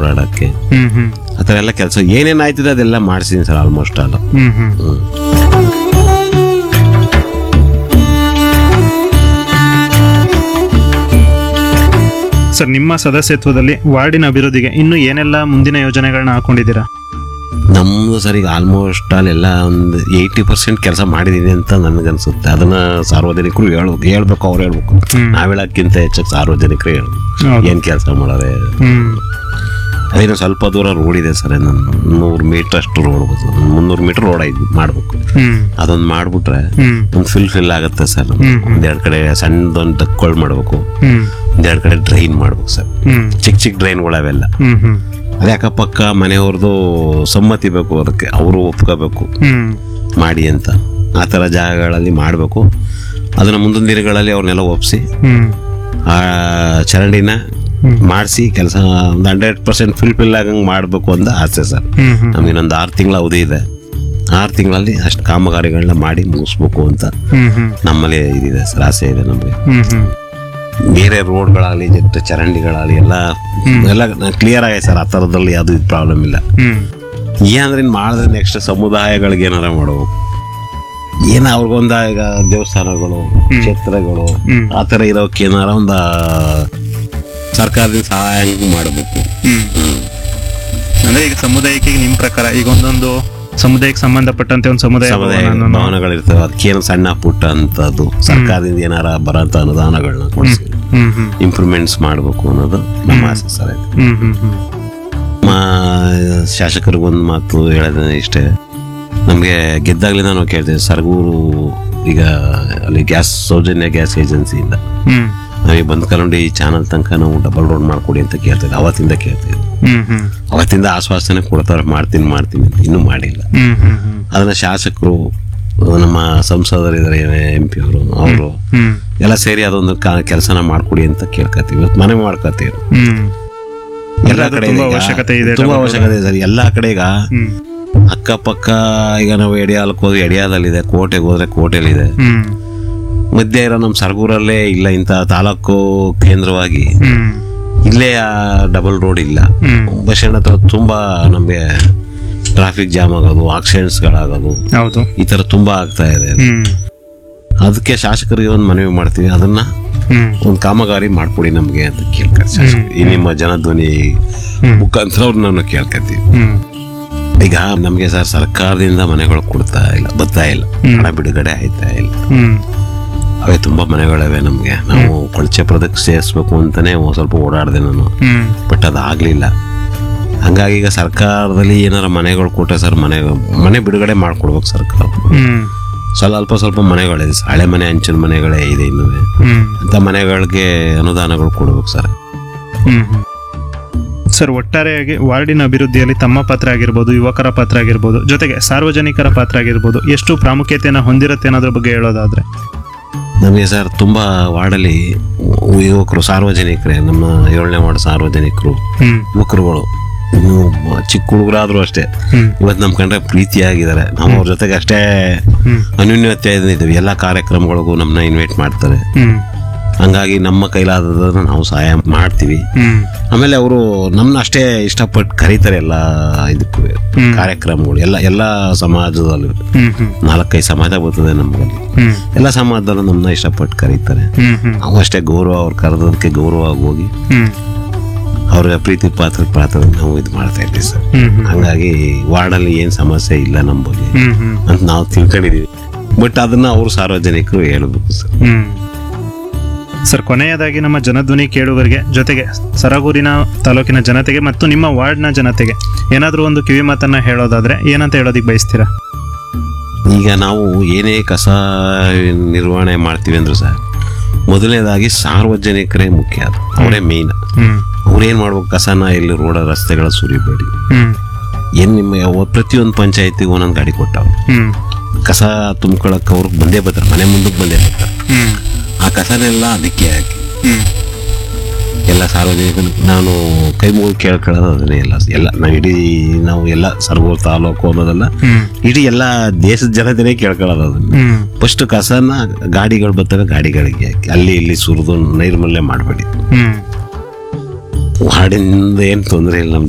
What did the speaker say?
ಓಡಾಡಕ್ಕೆ ಹ್ಮ್ ಹ್ಮ್ ಆ ಥರ ಎಲ್ಲ ಕೆಲಸ ಏನೇನು ಆಯ್ತದೆ ಅದೆಲ್ಲ ಮಾಡಿಸಿದ್ದೀನಿ ಸರ್ ಆಲ್ಮೋಸ್ಟ್ ಅಲ್ಲ ಹ್ಮ್ ಹ್ಮ್ ಸರ್ ನಿಮ್ಮ ಸದಸ್ಯತ್ವದಲ್ಲಿ ವಾರ್ಡಿನ ಅಭಿವೃದ್ಧಿಗೆ ಇನ್ನು ಏನೆಲ್ಲ ಮುಂದಿನ ಯೋಜನೆಗಳನ್ನ ಹಾಕೊಂಡಿದ್ದೀರಾ ನಮ್ಮದು ಸರ್ ಈಗ ಆಲ್ಮೋಸ್ಟ್ ಅಲ್ಲೆಲ್ಲ ಒಂದು ಏಯ್ಟಿ ಪರ್ಸೆಂಟ್ ಕೆಲಸ ಮಾಡಿದ್ದೀನಿ ಅಂತ ನನಗನ್ಸುತ್ತೆ ಅದನ್ನ ಸಾರ್ವಜನಿಕರು ಹೇಳು ಹೇಳ್ಬೇಕು ಅವ್ರು ಹೇಳ್ಬೇಕು ಹ್ಮ್. ನಾವ್ ಹೇಳಕ್ಕಿಂತ ಹೆಚ್ಚಾಗಿ ಸಾರ್ವಜನಿಕರು ಹೇಳು ಹೌದು. ಏನು ಕೆಲಸ ಮಾಡೋರೆ ಹ್ಮ್ ಅದೇನು ಸ್ವಲ್ಪ ದೂರ ರೋಡ್ ಇದೆ ಸರ್ ನನ್ನ ನೂರು ಮೀಟರ್ ಅಷ್ಟು ರೋಡ್ ಮುನ್ನೂರು ಮೀಟರ್ ರೋಡ್ ಐದು ಮಾಡ್ಬೇಕು ಹ್ಮ್ ಅದೊಂದು ಮಾಡ್ಬಿಟ್ರೆ ಹ್ಮ್ ಒಂದು ಫಿಲ್ ಫಿಲ್ ಆಗುತ್ತೆ ಸರ್ ಹ್ಮ್. ಒಂದೆರಡು ಕಡೆ ಸಣ್ಣದೊಂದು ಡಕ್ಕೊಳ್ ಮಾಡ್ಬೇಕು ಹ್ಮ್ ಒಂದೆರಡು ಕಡೆ ಡ್ರೈನ್ ಮಾಡ್ಬೇಕು ಸರ್ ಹ್ಮ್ ಚಿಕ್ಕ ಚಿಕ್ಕ ಡ್ರೈನ್ಗಳು ಅವೆಲ್ಲ ಹ್ಮ್ ಹ್ಮ್ ಅದೇ ಅಕ್ಕಪಕ್ಕ ಮನೆಯವ್ರದ್ದು ಸಮ್ಮತಿ ಬೇಕು ಅದಕ್ಕೆ ಅವರು ಒಪ್ಕೋಬೇಕು ಹ್ಮ್ ಮಾಡಿ ಅಂತ ಆ ಥರ ಜಾಗಗಳಲ್ಲಿ ಮಾಡಬೇಕು ಅದನ್ನು ಮುಂದಿನ ದಿನಗಳಲ್ಲಿ ಅವ್ರನ್ನೆಲ್ಲ ಒಪ್ಪಿಸಿ ಹ್ಮ್ ಆ ಚರಂಡಿನ ಹ್ಮ್. ಮಾಡಿಸಿ ಕೆಲಸ ಒಂದು ಹಂಡ್ರೆಡ್ ಪರ್ಸೆಂಟ್ ಫಿಲ್ ಫಿಲ್ ಆಗಂಗೆ ಮಾಡಬೇಕು ಅಂತ ಆಸೆ ಸರ್ ಹ್ಮ್ ಹ್ಮ್ ನಮ್ಗೆ ಇನ್ನೊಂದು ಆರು ತಿಂಗಳ ಅವಧಿ ಇದೆ ಆರು ತಿಂಗಳಲ್ಲಿ ಅಷ್ಟು ಕಾಮಗಾರಿಗಳನ್ನ ಮಾಡಿ ಮುಗಿಸ್ಬೇಕು ಅಂತ ಹ್ಮ್ ಹ್ಮ್ ನಮ್ಮಲ್ಲಿ ಇದಿದೆ ಸರ್ ಆಸೆ ಇದೆ ನಮಗೆ ಹ್ಮ್ ಹ್ಮ್ ಬೇರೆ ರೋಡ್ಗಳಾಗಲಿ ಜೊತೆ ಚರಂಡಿಗಳಾಗಲಿ ಎಲ್ಲ ಎಲ್ಲ ಕ್ಲಿಯರ್ ಆಗಿದೆ ಸರ್ ಆ ಥರದಲ್ಲಿ ಯಾವುದು ಇದು ಪ್ರಾಬ್ಲಮ್ ಇಲ್ಲ ಹ್ಮ್ ಏನಂದ್ರೆ ಇನ್ನು ಮಾಡಿದ್ರೆ ನೆಕ್ಸ್ಟ್ ಸಮುದಾಯಗಳಿಗೆ ಏನಾರ ಮಾಡಬೇಕು ಏನ ಅವ್ರಿಗೊಂದ ಈಗ ದೇವಸ್ಥಾನಗಳು ಕ್ಷೇತ್ರಗಳು ಹ್ಮ್. ಆ ಥರ ಇರೋಕೆ ಏನಾರ ಒಂದು ಸರ್ಕಾರದಿಂದ ಸಹಾಯ ಹಂಗ್ ಮಾಡಬೇಕು ಹ್ಮ್ ಅಂದ್ರೆ ಈಗ ಸಮುದಾಯಕ್ಕೆ ನಿಮ್ ಪ್ರಕಾರ ಈಗ ಒಂದೊಂದು ಸಮುದಾಯಕ್ಕೆ ಸಂಬಂಧಪಟ್ಟಂತೆ ಒಂದು ಸಮುದಾಯ ಸಮುದಾಯ ಭವನವನ್ನು- ಭವನಗಳಿರ್ತವೆ ಅದಕ್ಕೇನು ಸಣ್ಣ ಪುಟ್ಟ ಅಂತದ್ದು ಸರ್ಕಾರದಿಂದ ಏನಾರ ಬರೋಂಥ ಅನುದಾನಗಳನ್ನ ಕೊಡಿಸಿ ಹ್ಮ್ ಹ್ಮ್ ಇಂಪ್ರೂವ್ಮೆಂಟ್ಸ್ ಮಾಡಬೇಕು ಅನ್ನೋದು ನಮ್ಮ ಆಸೆ ಸರ್ ಇದು ಹ್ಮ್ ಹ್ಮ್ ಹ್ಮ್ ನಮ್ಮ ಶಾಸಕರಿಗೊಂದು ಮಾತು ಹೇಳೋದು ಇಷ್ಟೇ ನಮಗೆ ಗೆದ್ದಾಗಲಿಂದ ನಾವು ಕೇಳ್ತೀವಿ ಸರ್ಗೂರು ಈಗ ಅಲ್ಲಿ ಗ್ಯಾಸ್ ಸೌಜನ್ಯ ಗ್ಯಾಸ್ ಏಜೆನ್ಸಿಯಿಂದ ಹ್ಮ್ ನಮಗೆ ಬಂದ್ಕೊಂಡು ಈ ಚಾನಲ್ ತನಕ ನಾವು ಡಬಲ್ ರೋಡ್ ಮಾಡ್ಕೊಡಿ ಅಂತ ಕೇಳ್ತಿದ್ದೆ ಅವತ್ತಿಂದ ಕೇಳ್ತಿದ್ದೆ ಹ್ಮ್ ಹ್ಮ್ ಅವತ್ತಿಂದ ಆಶ್ವಾಸನೆ ಕೊಡ್ತಾರೆ ಮಾಡ್ತೀನಿ ಮಾಡ್ತೀನಿ ಅಂತ ಇನ್ನೂ ಮಾಡಿಲ್ಲ ಹ್ಮ್ ಹ್ಮ್ ಹ್ಮ್ ಅದನ್ನ ಶಾಸಕರು ನಮ್ಮ ಸಂಸದರಿದ್ದಾರೆ ಎಂ ಪಿ ಅವರು ಅವರು ಹ್ಮ್ ಎಲ್ಲ ಸೇರಿ ಅದೊಂದು ಕೆಲಸನ ಮಾಡ್ಕೊಡಿ ಅಂತ ಕೇಳ್ಕೊತೀವಿ ಇವತ್ತು ಮನೆ ಮಾಡ್ಕೊತೀವಿ ಹ್ಮ್ ಎಲ್ಲ ಅದು ಕಡೆ ತುಂಬಾ ಈಗ ಅವಶ್ಯಕತೆ ಇದೆ ತುಂಬಾ double ಅವಶ್ಯಕತೆ ಇದೆ ಸರ್ ಎಲ್ಲಾ ಕಡೆ ಈಗ ಹ್ಮ್ ಅಕ್ಕಪಕ್ಕ ಈಗ ನಾವು ಎಡಿಯಾಲಕ್ಕೆ ಹೋದ್ರೆ ಎಡಿಯಾದಲ್ಲಿದೆ ಕೋಟೆಗೆ ಹೋದ್ರೆ ಕೋಟೆಲಿದೆ ಹ್ಮ್ ಮಧ್ಯ ಇರೋ ನಮ್ಮ ಸರ್ಗೂರಲ್ಲೇ ಇಲ್ಲ ಇಂಥ ತಾಲೂಕು ಕೇಂದ್ರವಾಗಿ ಹ್ಮ್ ಇಲ್ಲೇ ಡಬಲ್ ರೋಡ್ ಇಲ್ಲ ಹ್ಮ್ ಬಸ್ ಸ್ಟ್ಯಾಂಡ್ ಹತ್ರ ತುಂಬಾ ನಮಗೆ ಟ್ರಾಫಿಕ್ ಜಾಮ್ ಆಗೋದು ಆಕ್ಸಿಡೆಂಟ್ಸ್ಗಳಾಗೋದು ಹೌದು ಈ ಥರ ತುಂಬಾ ಆಗ್ತಾ ಇದೆ ಹ್ಮ್ ಅದಕ್ಕೆ ಶಾಸಕರಿಗೆ ಒಂದು ಮನವಿ ಮಾಡ್ತೀವಿ ಅದನ್ನ ಹ್ಮ್ ಒಂದು ಕಾಮಗಾರಿ ಮಾಡ್ಕೊಡಿ ನಮಗೆ ಅಂತ ಕೇಳ್ತಾರೆ ಶಾಸಕರು. ಈ ನಿಮ್ಮ ಜನಧ್ವನಿ ಹ್ಮ್. ಮುಖಾಂತರ ಅವ್ರು ನಾನು ಕೇಳ್ಕೊತೀವಿ ಹ್ಮ್ ಈಗ ನಮಗೆ ಸರ್ ಸರ್ಕಾರದಿಂದ ಮನೆಗಳು ಕೊಡ್ತಾ ಇಲ್ಲ ಬರ್ತಾ ಇಲ್ಲ ಹಣ ಬಿಡುಗಡೆ ಆಯ್ತಾ ಇಲ್ಲ ಹ್ಮ್ ಅವೇ ತುಂಬಾ ಮನೆಗಳಿವೆ ನಮಗೆ ನಾವು ಕೊಳಚೆ ಪ್ರದಕ್ಕೆ ಸೇರಿಸ್ಬೇಕು ಅಂತಾನೆ ಒಂದ್ ಸ್ವಲ್ಪ ಓಡಾಡಿದೆ ನಾನು ಹ್ಮ್ ಬಟ್ ಅದಾಗ್ಲಿಲ್ಲ ಹಂಗಾಗಿ ಈಗ ಸರ್ಕಾರದಲ್ಲಿ ಏನಾರ ಮನೆಗಳು ಕೊಟ್ಟರೆ ಸರ್ ಮನೆ ಮನೆ ಬಿಡುಗಡೆ ಮಾಡ್ಕೊಡ್ಬೇಕು ಸರ್ಕಾರ ಹ್ಮ್ ಸ್ವಲ್ಪ ಸ್ವಲ್ಪ ಮನೆಗಳಿದೆ ಸರ್. ಹಳೆ ಮನೆ ಹಂಚಿನ ಮನೆಗಳೇ ಇದೆ ಇನ್ನೂ ಹ್ಮ್ ಅಂತ ಮನೆಗಳಿಗೆ ಅನುದಾನಗಳು ಕೊಡ್ಬೇಕು ಸರ್ ಹ್ಮ್ ಹ್ಮ್. ಸರ್ ಒಟ್ಟಾರೆಯಾಗಿ ವಾರ್ಡಿನ ಅಭಿವೃದ್ಧಿಯಲ್ಲಿ ತಮ್ಮ ಪಾತ್ರ ಆಗಿರ್ಬೋದು ಯುವಕರ ಪಾತ್ರ ಆಗಿರ್ಬೋದು ಜೊತೆಗೆ ಸಾರ್ವಜನಿಕರ ಪಾತ್ರ ಆಗಿರ್ಬೋದು ಎಷ್ಟು ಪ್ರಾಮುಖ್ಯತೆಯನ್ನು ಹೊಂದಿರುತ್ತೆ ಅನ್ನೋದ್ರ ಬಗ್ಗೆ ಹೇಳೋದಾದ್ರೆ ನಮಗೆ ಸರ್ ತುಂಬ ವಾರ್ಡಲ್ಲಿ ಯುವಕರು ಸಾರ್ವಜನಿಕರೇ ನಮ್ಮ ಏಳನೇ ವಾರ್ಡ್ ಸಾರ್ವಜನಿಕರು ಹ್ಮ್ ಯುವಕರುಗಳು ಇನ್ನು ಚಿಕ್ಕ ಹುಡುಗರಾದ್ರೂ ಅಷ್ಟೇ ಹ್ಮ್ ಇವತ್ತು ನಮ್ಮ ಕಂಡ್ರೆ ಪ್ರೀತಿಯಾಗಿದ್ದಾರೆ ನಾವು ಅವ್ರ ಜೊತೆಗೆ ಅಷ್ಟೇ ಹ್ಮ್ ಅನ್ಯೂನ್ಯತೆ ಇದ್ದೀವಿ ಎಲ್ಲ ಕಾರ್ಯಕ್ರಮಗಳಿಗೂ ನಮ್ಮನ್ನ ಇನ್ವೈಟ್ ಮಾಡ್ತಾರೆ ಹ್ಮ್ ಹಂಗಾಗಿ ನಮ್ಮ ಕೈಲಾದದನ್ನು ನಾವು ಸಹಾಯ ಮಾಡ್ತೀವಿ ಹ್ಮ್ ಆಮೇಲೆ ಅವರು ನಮ್ಮನ್ನ ಅಷ್ಟೇ ಇಷ್ಟಪಟ್ಟು ಕರೀತಾರೆ ಎಲ್ಲ ಇದಕ್ಕೂ ಹ್ಮ್. ಕಾರ್ಯಕ್ರಮಗಳು ಎಲ್ಲ ಎಲ್ಲ ಸಮಾಜದಲ್ಲಿ ಹ್ಮ್ ಹ್ಮ್ ನಾಲ್ಕೈದು ಸಮಾಜ ಬರ್ತದೆ ನಮ್ಮಲ್ಲಿ ಹ್ಮ್ ಎಲ್ಲ ಸಮಾಜದಲ್ಲೂ ನಮ್ಮನ್ನ ಇಷ್ಟಪಟ್ಟು ಕರೀತಾರೆ ಹ್ಮ್ ಹ್ಮ್ ನಾವು ಅಷ್ಟೇ ಗೌರವ ಅವ್ರು ಕರೆದದಕ್ಕೆ ಗೌರವವಾಗಿ ಹೋಗಿ ಹ್ಮ್ ಅವ್ರ ಪ್ರೀತಿ ಪಾತ್ರ ಪಾತ್ರ ನಾವು ಇದು ಮಾಡ್ತಾ ಇದ್ದೀವಿ ಸರ್ ಹ್ಮ್ ಹ್ಮ್ ಹಂಗಾಗಿ ವಾರ್ಡಲ್ಲಿ ಏನು ಸಮಸ್ಯೆ ಇಲ್ಲ ನಮ್ಮ ಬಗ್ಗೆ ಹ್ಮ್ ಹ್ಮ್ ಅಂತ ನಾವು ತಿಳ್ಕೊಂಡಿದೀವಿ ಬಟ್ ಅದನ್ನ ಅವರು ಸಾರ್ವಜನಿಕರು ಹೇಳ್ಬೇಕು ಸರ್ ಹ್ಮ್ ಸರ್ ಕೊನೆಯದಾಗಿ ನಮ್ಮ ಜನಧ್ವನಿ ಕೇಳುಗರಿಗೆ ಜೊತೆಗೆ ಸರಗೂರಿನ ತಾಲೂಕಿನ ಜನತೆಗೆ ಮತ್ತು ನಿಮ್ಮ ವಾರ್ಡ್ನ ಜನತೆಗೆ ಏನಾದರೂ ಒಂದು ಕಿವಿ ಮಾತನ್ನ ಹೇಳೋದಾದ್ರೆ ಏನಂತ ಹೇಳೋದಿಕ್ ಬಯಸ್ತೀರಾ ಈಗ ನಾವು ಏನೇ ಕಸ ನಿರ್ವಹಣೆ ಮಾಡ್ತೀವಿ ಅಂದ್ರು ಸರ್ ಮೊದಲನೇದಾಗಿ ಸಾರ್ವಜನಿಕರೇ ಮುಖ್ಯ ಅದು ಅವರೇ ಮೇಯ್ನ್ ಹ್ಮ್ ಅವ್ರೇನ್ ಮಾಡ್ಬೇಕು ಕಸನ ಇಲ್ಲಿ ರೋಡ ರಸ್ತೆಗಳ ಸುರಿಬೇಡಿ ಹ್ಮ್ ಏನ್ ನಿಮ್ಮ ಯಾವ- ಪ್ರತಿಯೊಂದು ಪಂಚಾಯತಿಗೂ ಒಂದೊಂದು ಗಾಡಿ ಕೊಟ್ಟವ್ರು ಹ್ಮ್ ಕಸ ತುಂಬ್ಕೊಳಕ್ಕೆ ಅವ್ರಿಗೆ ಬಂದೇ ಬರ್ತಾರೆ ಮನೆ ಮುಂದಕ್ಕೆ ಬಂದೇ ಬರ್ತಾರೆ ಹ್ಮ್ ಆ ಕಸನೆಲ್ಲ ಅದಕ್ಕೆ ಹಾಕಿ ಹ್ಮ್ ಎಲ್ಲ ಸಾರ್ವಜನಿಕರು ನಾನು ಕೈ ಮುಗಿದು ಕೇಳ್ಕೊಳ್ಳೋದು ಅದನ್ನೇ ಎಲ್ಲ ಎಲ್ಲ ನಾವು ಇಡೀ ನಾವು ಎಲ್ಲ ಸರ್ಗೂರು ತಾಲೂಕು ಅನ್ನೋದಲ್ಲ ಹ್ಮ್ ಇಡೀ ಎಲ್ಲ ದೇಶದ ಜನತೆನೇ ಕೇಳ್ಕೊಳ್ಳೋದು ಅದನ್ನ ಹ್ಮ್ ಫಸ್ಟ್ ಕಸನ ಗಾಡಿಗಳು ಬರ್ತಾವೆ ಗಾಡಿಗಳಿಗೆ ಹಾಕಿ ಅಲ್ಲಿ ಇಲ್ಲಿ ಸುರಿದು ನೈರ್ಮಲ್ಯ ಮಾಡಬೇಡಿ ಹ್ಮ್ ಹಾಡಿನಿಂದ ಏನು ತೊಂದರೆ ಇಲ್ಲ ನಮ್ಮ